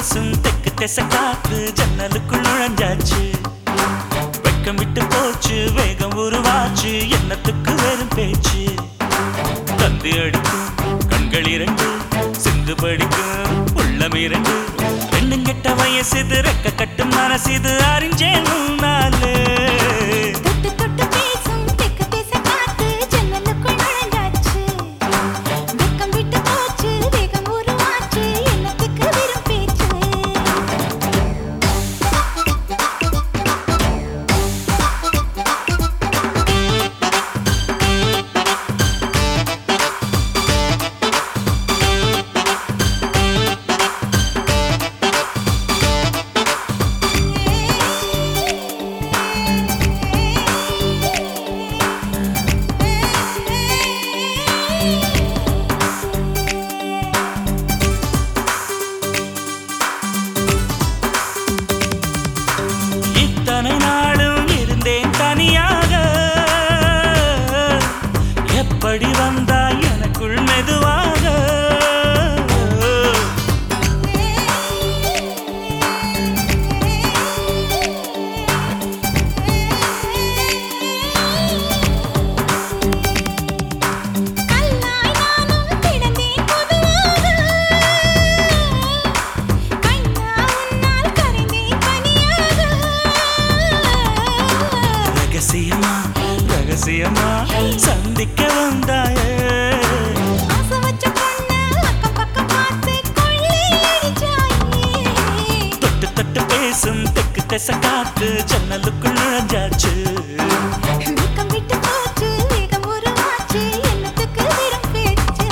பேசும் தெக்கு திசை காத்து ஜன்னலுக்குள் நுழைஞ்சாச்சு வெக்கம் விட்டு போச்சு வேகம் உருவாச்சு எண்ணத்துக்கு வெறும் பேச்சு தந்தி அடிக்கும் கண்கள் இரண்டு சிந்து படிக்கும் உள்ளம் இரண்டு பெண்ணும் கெட்ட வயசுது ரெக்க கட்டும் மனசுது அறிஞ்சேன் நாளு தொட்டு தொட்டு பேசும் தெக்கு திசை காத்து ஜன்னலுக்குள் நுழைஞ்சாச்சு வெக்கம் விட்டு போச்சு வேகம் உருவாச்சு எண்ணத்துக்கு வெறும் பேச்சு இத்தனை நாளும் இருந்தேன் தனியாக எப்படி வந்தாய் எனக்குள் மெதுவாக கல்லாய் நானும் கிடந்தேன் பொதுவாக கண்ணா உன்னால் கரைந்தேன் பனியாக ரகசியமா ரகசியமா சந்திக்க வந்தாயே ஆசை வச்ச பொண்ணு அக்கம் பக்கம் பார்த்து கொள்ளையடிச்சாயே தொட்டு தொட்டு பேசும் தெக்கு திசை காத்து ஜன்னலுக்குள் நுழைஞ்சாச்சு வெக்கம் விட்டு போச்சு வேகம் உருவாச்சு எண்ணத்துக்கு வெறும் பேச்சு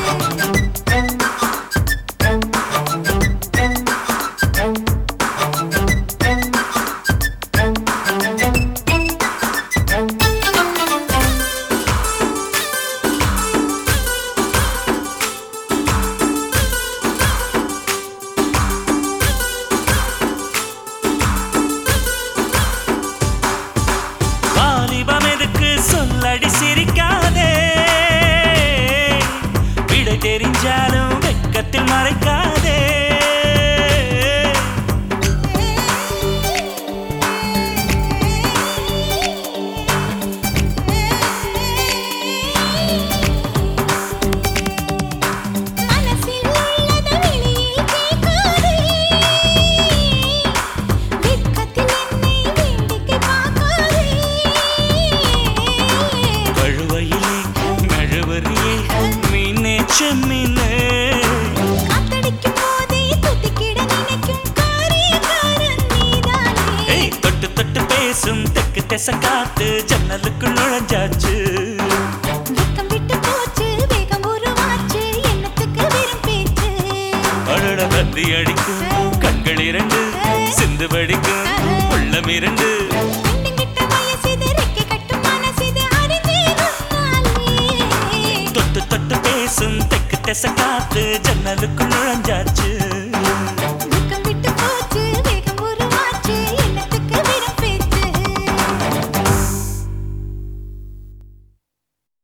வாலிபம் எதுக்கு சொல்லடி சிரிக்காதே விடை தெரிஞ்சாலும் வெக்கத்தில் மறைக்காதே மனசில் உள்ளத வெளியில் கேட்காதே வெட்கத்தில் என்னை வேடிக்கை பார்க்காதே கழுவையிலே நழுவறியே மீனே செம்மீனே காத்தடிக்கும் போதே துதிக்கிட நினைக்கும் காரியக்காரன் நீதானே ஏய் தொட்டு தொட்டு பேசும் தெக்கு திசை காத்து ஜன்னலுக்குள் நுழைஞ்சாச்சு வெக்கம் விட்டு போச்சு வேகம் உருவாச்சு எண்ணத்துக்கு வெறும் பேச்சு அழட தந்தி அடிக்கும் கண்கள் இரண்டு சிந்து படிக்கும் உள்ளம் இரண்டு பெண்ணுங்கிட்ட வயசிது ரெக்கை கட்டும் மனசிது அறிந்தேனாலே தொட்டு தொட்டு பேசும் தெக்கு திசை காத்து ஜன்னலுக்குள் நுழைஞ்சாச்சு